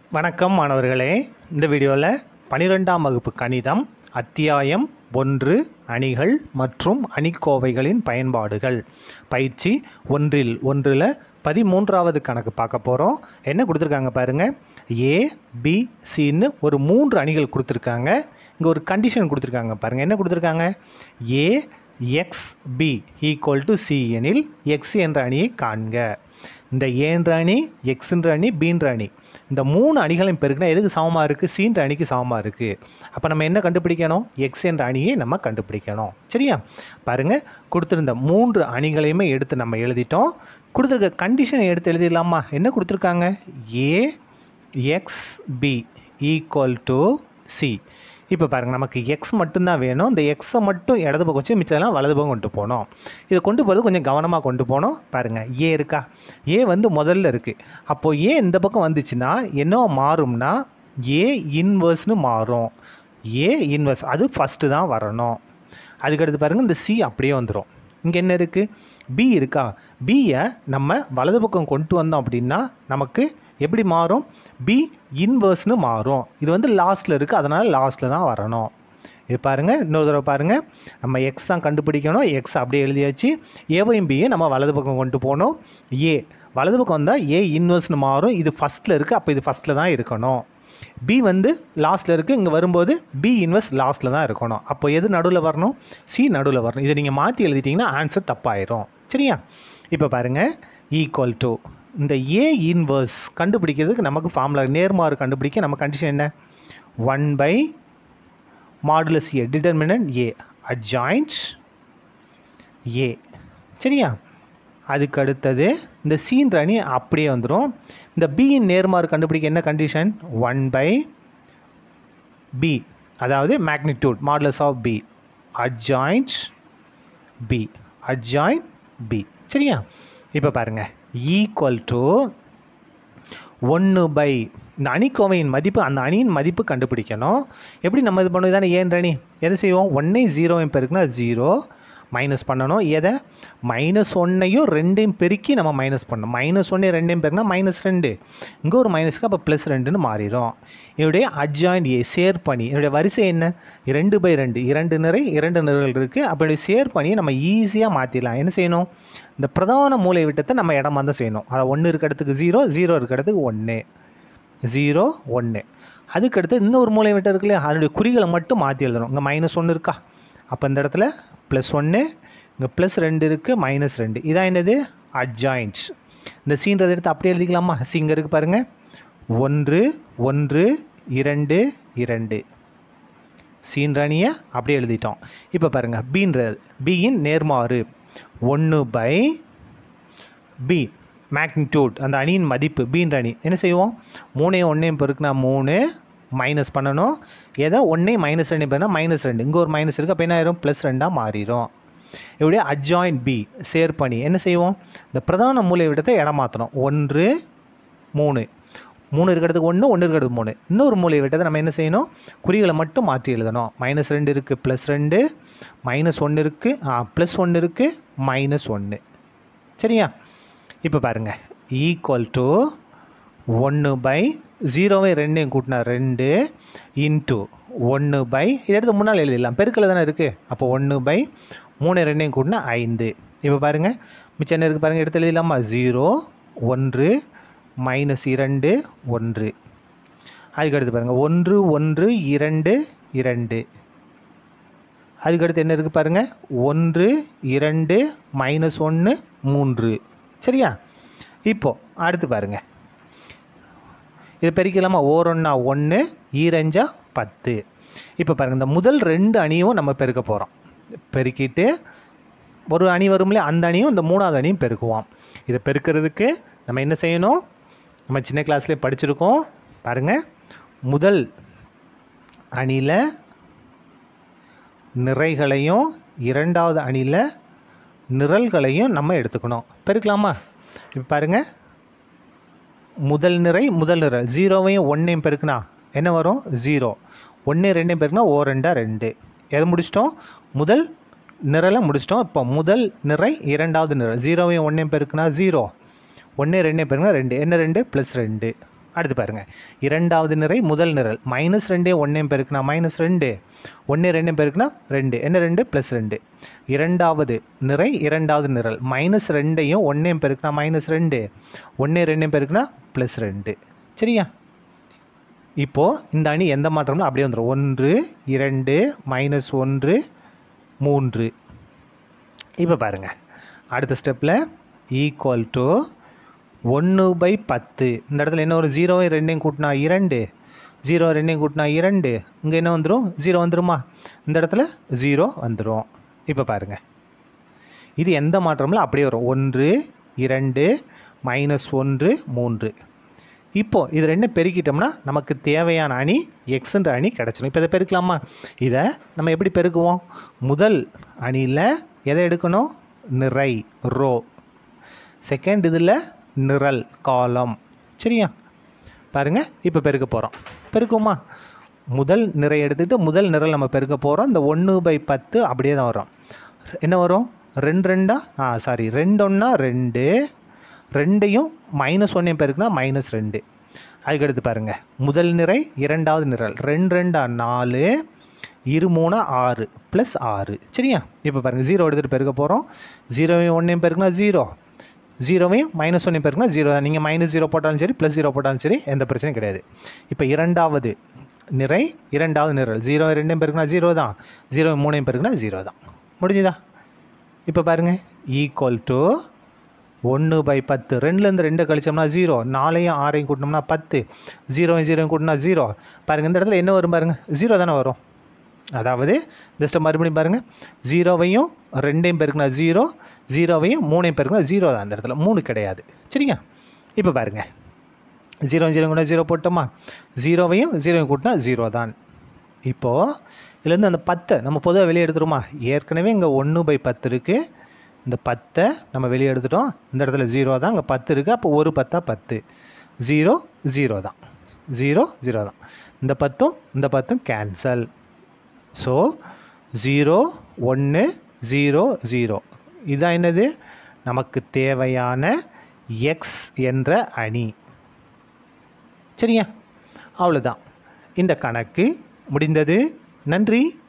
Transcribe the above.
வணக்கம் மாணவர்களே இந்த வீடியோவில் பனிரெண்டாம் வகுப்பு கணிதம் அத்தியாயம் ஒன்று அணிகள் மற்றும் அணிக்கோவைகளின் பயன்பாடுகள் பயிற்சி ஒன்றில் ஒன்றில் பதிமூன்றாவது கணக்கு பார்க்க போகிறோம் என்ன கொடுத்துருக்காங்க பாருங்கள் ஏ பி சின்னு ஒரு மூன்று அணிகள் கொடுத்துருக்காங்க இங்கே ஒரு கண்டிஷன் கொடுத்துருக்காங்க பாருங்கள் என்ன கொடுத்துருக்காங்க A X B equal to C எனில் எக்ஸ் என்ற அணியை காண்க இந்த ஏன்ற அணி எக்ஸ்ன்ற அணி பீன்ற அணி இந்த மூணு அணிகளையும் பெருக்கினா எதுக்கு சமமாக இருக்குது சீன்ற அணிக்கு சமமாக இருக்குது அப்போ நம்ம என்ன கண்டுபிடிக்கணும் எக்ஸ் என்ற அணியை நம்ம கண்டுபிடிக்கணும் சரியா பாருங்கள் கொடுத்துருந்த மூன்று அணிகளையுமே எடுத்து நம்ம எழுதிட்டோம் கொடுத்துருக்க கண்டிஷனை எடுத்து எழுதிடலாமா என்ன கொடுத்துருக்காங்க A X B equal to C இப்போ பாருங்கள் நமக்கு எக்ஸ் மட்டும்தான் வேணும் இந்த எக்ஸை மட்டும் இடது பக்கம் வச்சு மிச்சதெல்லாம் வலது பக்கம் கொண்டு போகணும் இதை கொண்டு போகிறது கொஞ்சம் கவனமாக கொண்டு போகணும் பாருங்கள் ஏ இருக்கா ஏ வந்து முதல்ல இருக்குது அப்போது ஏ இந்த பக்கம் வந்துச்சுன்னா என்ன மாறும்னா ஏ இன்வர்ஸ்னு மாறும் ஏ இன்வர்ஸ் அது ஃபஸ்ட்டு தான் வரணும் அதுக்கடுத்து பாருங்கள் இந்த சி அப்படியே வந்துடும் இங்கே என்ன இருக்குது பி இருக்கா பியை நம்ம வலது பக்கம் கொண்டு வந்தோம் அப்படின்னா நமக்கு எப்படி மாறும் பி இன்வர்ஸ்னு மாறும் இது வந்து லாஸ்ட்டில் இருக்குது அதனால் லாஸ்ட்டில் தான் வரணும் இது பாருங்கள் இன்னொரு தடவை பாருங்கள் நம்ம எக்ஸ் தான் கண்டுபிடிக்கணும் எக்ஸ் அப்படியே எழுதியாச்சு ஏவையும் பியை நம்ம வலது பக்கம் கொண்டு போகணும் ஏ வலது பக்கம் வந்தால் ஏ இன்வர்ஸ்னு மாறும் இது ஃபஸ்ட்டில் இருக்குது அப்போ இது ஃபஸ்ட்டில் தான் இருக்கணும் பி வந்து லாஸ்ட்டில் இருக்குது இங்கே வரும்போது பி இன்வெர்ஸ் லாஸ்ட்டில் தான் இருக்கணும் அப்போ எது நடுவில் வரணும் சி நடுவில் வரணும் இதை நீங்கள் மாற்றி எழுதிட்டிங்கன்னா ஆன்சர் தப்பாயிரும் சரியா இப்போ பாருங்கள் ஈக்குவல் டு இந்த ஏ இன்வர்ஸ் கண்டுபிடிக்கிறதுக்கு நமக்கு ஃபார்முலா நேர்மாறு கண்டுபிடிக்க நம்ம கண்டிஷன் என்ன one by modulus A determinant A adjoint A சரியா அதுக்கு அடுத்தது இந்த சீன்ற அணி அப்படியே வந்துடும் இந்த பியின் நேர்மாறு கண்டுபிடிக்க என்ன கண்டிஷன் ஒன் பை பி அதாவது magnitude modulus of B adjoint B adjoint B சரியா இப்போ பாருங்கள் ஈக்குவல் டு ஒன்று பை இந்த அணிக்கோவையின் மதிப்பு அந்த அணியின் மதிப்பு கண்டுபிடிக்கணும் எப்படி நம்ம இது பண்ணுவது தானே ஏன்ற அணி எதை செய்வோம் ஒன்றை ஜீரோவையும் பெருக்குனா ஜீரோ மைனஸ் பண்ணணும் எதை மைனஸ் ஒன்னையும் ரெண்டையும் பெருக்கி நம்ம மைனஸ் பண்ணணும் மைனஸ் ஒன்றையும் ரெண்டையும் பெருக்கினா மைனஸ் ரெண்டு இங்கே ஒரு மைனஸ்க்கு அப்போ ப்ளஸ் ரெண்டுன்னு மாறிடும் என்னுடைய அட்ஜாயின்ட் ஏ சேர் பண்ணி என்னுடைய வரிசை என்ன ரெண்டு பை ரெண்டு இரண்டு நிறை இரண்டு நிறங்கள் இருக்குது அப்போ சேர் பண்ணியை நம்ம ஈஸியாக மாற்றிடலாம் என்ன செய்யணும் இந்த பிரதான மூலை விட்டத்தை நம்ம இடமா தான் செய்யணும் அதை ஒன்று இருக்க இடத்துக்கு ஜீரோ ஜீரோ இருக்க இடத்துக்கு ஒன்று ஜீரோ ஒன்று அதுக்கடுத்து இன்னொரு மூலை விட்டம் இருக்கு இல்லையா அதனுடைய குறிகளை மட்டும் மாற்றி எழுதணும் இங்கே மைனஸ் ஒன்று இருக்கா அப்போ இந்த இடத்துல ப்ளஸ் ஒன்று இங்கே ப்ளஸ் ரெண்டு இருக்குது மைனஸ் ரெண்டு இதான் என்னது அட்ஜாயின்ட்ஸ் இந்த சீன்றதை எடுத்து அப்படியே எழுதிக்கலாமா சி இங்கே இருக்குது பாருங்கள் ஒன்று ஒன்று இரண்டு இரண்டு சீன்ற அணியை அப்படியே எழுதிட்டோம் இப்போ பாருங்கள் பீன்றது பியின் நேர்மாறு ஒன்று பை பி மேக்னிடியூட் அந்த அணியின் மதிப்பு பீன்ற அணி என்ன செய்வோம் மூணையும் ஒன்றையும் பெருக்குனா மூணு மைனஸ் பண்ணணும் ஏதோ ஒன்றே மைனஸ் ரெண்டு பேர்னா மைனஸ் ரெண்டு இங்கே ஒரு மைனஸ் இருக்குது அப்போ என்ன ஆயிரும் ப்ளஸ் ரெண்டாக மாறிடும் இப்படியே அட்ஜாயின் பி சேர் பண்ணி என்ன செய்வோம் இந்த பிரதான மூலை விடத்தை இடம் மாற்றணும் ஒன்று மூணு மூணு இருக்கிறதுக்கு ஒன்று ஒன்று இருக்கிறது மூணு இன்னொரு மூலை விட்டதை நம்ம என்ன செய்யணும் குறிகளை மட்டும் மாற்றி எழுதணும் மைனஸ் ரெண்டு இருக்குது ப்ளஸ் ரெண்டு மைனஸ் ஒன்று இருக்குது ஆ ப்ளஸ் ஒன்று இருக்குது மைனஸ் ஒன்று சரியா இப்போ பாருங்கள் ஈக்குவல் டு ஒன்று பை ஜீரோவை ரெண்டையும் கூட்டினா ரெண்டு இன்ட்டு ஒன்று பை இதை எடுத்து முன்னால் எழுதிடலாம் பெருக்கில் தானே இருக்குது அப்போ ஒன்று பை மூணு ரெண்டையும் கூட்டினா ஐந்து இப்போ பாருங்கள் மிச்சம் என்ன இருக்குது பாருங்கள் எடுத்து எழுதிடலாமா ஜீரோ ஒன்று மைனஸ் இரண்டு ஒன்று அதுக்கடுத்து பாருங்கள் ஒன்று ஒன்று இரண்டு இரண்டு அதுக்கடுத்து என்ன இருக்குது பாருங்கள் ஒன்று இரண்டு மைனஸ் ஒன்று மூன்று சரியா இப்போது அடுத்து பாருங்கள் இது பெருக்கலாமா ஓரொன்னா ஒன்று ஈரஞ்சா பத்து இப்போ பாருங்கள் இந்த முதல் ரெண்டு அணியும் நம்ம பெருக்க போகிறோம் பெருக்கிட்டு ஒரு அணி வரும்ல அந்த அணியும் இந்த மூணாவது அணியும் பெருக்குவோம் இதை பெருக்கிறதுக்கு நம்ம என்ன செய்யணும் நம்ம சின்ன கிளாஸ்லேயே படிச்சிருக்கோம் பாருங்கள் முதல் அணியில் நிறைகளையும் இரண்டாவது அணியில் நிரல்களையும் நம்ம எடுத்துக்கணும் பெருக்கலாமா இப்போ பாருங்கள் முதல் நிறை முதல் நிறை ஜீரோவையும் ஒன்றையும் பெருக்குனா என்ன வரும் ஜீரோ ஒன்று ரெண்டையும் பெருக்குனா ஓ ரெண்டா ரெண்டு எதை முடிச்சிட்டோம் முதல் நிரலை முடிச்சிட்டோம் இப்போ முதல் நிறை இரண்டாவது நிறை ஜீரோவையும் ஒன்றையும் பெருக்குனா ஜீரோ ஒன்று ரெண்டையும் பெருக்குனா ரெண்டு என்ன ரெண்டு ப்ளஸ் ரெண்டு அடுத்து பாருங்கள் இரண்டாவது நிறை முதல் நிரல் மைனஸ் ரெண்டே ஒன்றையும் பெருக்குனா மைனஸ் ரெண்டு ஒன்று ரெண்டும் பெருக்குனா ரெண்டு என்ன ரெண்டு ப்ளஸ் ரெண்டு இரண்டாவது நிறை இரண்டாவது நிரல் மைனஸ் ரெண்டையும் ஒன்றையும் பெருக்குனா மைனஸ் ரெண்டு ஒன்று ரெண்டையும் பெருக்குனா ப்ளஸ் ரெண்டு சரியா இப்போது இந்த அணி எந்த மாற்றம்னா அப்படியே வந்துடும் ஒன்று இரண்டு மைனஸ் ஒன்று மூன்று இப்போ பாருங்கள் அடுத்த ஸ்டெப்பில் ஈக்குவல் டு ஒன்று பை பத்து இந்த இடத்துல என்ன ஒரு ஜீரோவையும் ரெண்டையும் கூட்டினா இரண்டு ஜீரோ ரெண்டையும் கூட்டினா இரண்டு இங்கே என்ன வந்துடும் ஜீரோ வந்துருமா இந்த இடத்துல ஜீரோ வந்துடும் இப்போ பாருங்கள் இது எந்த மாற்றமில்ல அப்படியே வரும் ஒன்று இரண்டு மைனஸ் ஒன்று மூன்று இப்போது இது ரெண்டும் பெருக்கிட்டோம்னா நமக்கு தேவையான அணி எக்ஸுன்ற அணி கிடச்சிடும் இப்போ இதை பெருக்கலாமா இதை நம்ம எப்படி பெருக்குவோம் முதல் அணியில் எதை எடுக்கணும் நிறை ரோ செகண்ட் இதில் நிரல் காலம் சரியா பாருங்கள் இப்போ பெருக்க போகிறோம் பெருக்குமா முதல் நிறை எடுத்துகிட்டு முதல் நிரல் நம்ம பெருக்க போகிறோம் இந்த ஒன்று பை பத்து அப்படியே தான் வரும் என்ன வரும் ரெண்டு ரெண்டா ஆ சாரி ரெண்டு ஒன்றா ரெண்டு ரெண்டையும் மைனஸ் ஒன்றையும் பெருக்குனா மைனஸ் ரெண்டு அதுக்கடுத்து பாருங்கள் முதல் நிறை இரண்டாவது நிரல் ரெண்டு ரெண்டா நாலு இரு மூணா ஆறு ப்ளஸ் ஆறு சரியா இப்போ பாருங்கள் ஜீரோ எடுத்துகிட்டு பெருக்க போகிறோம் ஜீரோவையும் ஒன்றையும் பெருக்குனா ஜீரோ ஜீரோவையும் மைனஸ் ஒன்றையும் பெருக்குனா ஜீரோ தான் நீங்கள் மைனஸ் ஜீரோ போட்டாலும் சரி ப்ளஸ் ஜீரோ போட்டாலும் சரி எந்த பிரச்சனையும் கிடையாது இப்போ இரண்டாவது நிறை இரண்டாவது நிரல் ஜீரோ ரெண்டையும் பெருக்குனா ஜீரோ தான் ஜீரோ மூணையும் பெருக்குனா ஜீரோ தான் முடிஞ்சுதா இப்போ பாருங்கள் ஈக்குவல் டு ஒன்று பை பத்து ரெண்டுலேருந்து ரெண்டு கழிச்சோம்னா ஜீரோ நாலையும் ஆறையும் கூட்டினோம்னா பத்து ஜீரோவும் ஜீரோவும் கூட்டினா ஜீரோ பாருங்கள் இந்த இடத்துல என்ன வரும் பாருங்கள் ஜீரோ தானே வரும் அதாவது ஜஸ்ட் மறுபடியும் பாருங்கள் ஜீரோவையும் ரெண்டையும் பெருக்குனா ஜீரோ ஜீரோவையும் மூணையும் பெருக்குனா ஜீரோ தான் அந்த இடத்துல மூணு கிடையாது சரிங்க இப்போ பாருங்கள் ஜீரோ ஜீரோ கூட ஜீரோ போட்டோமா ஜீரோவையும் ஜீரோவையும் கூட்டினா ஜீரோ தான் இப்போது இதுலேருந்து அந்த பத்தை நம்ம பொதுவாக வெளியே எடுத்துருமா ஏற்கனவே இங்கே ஒன்று பை பத்து இருக்குது இந்த பத்தை நம்ம வெளியே எடுத்துட்டோம் இந்த இடத்துல ஜீரோ தான் இங்கே பத்து இருக்குது அப்போ ஒரு பத்தா பத்து ஜீரோ ஜீரோ தான் ஜீரோ ஜீரோ தான் இந்த பத்தும் இந்த பத்தும் கேன்சல் ஸோ ஜீரோ ஒன்று ஜீரோ ஜீரோ இதான் என்னது நமக்கு தேவையான எக்ஸ் என்ற அணி சரியா அவ்வளோதான் இந்த கணக்கு முடிந்தது நன்றி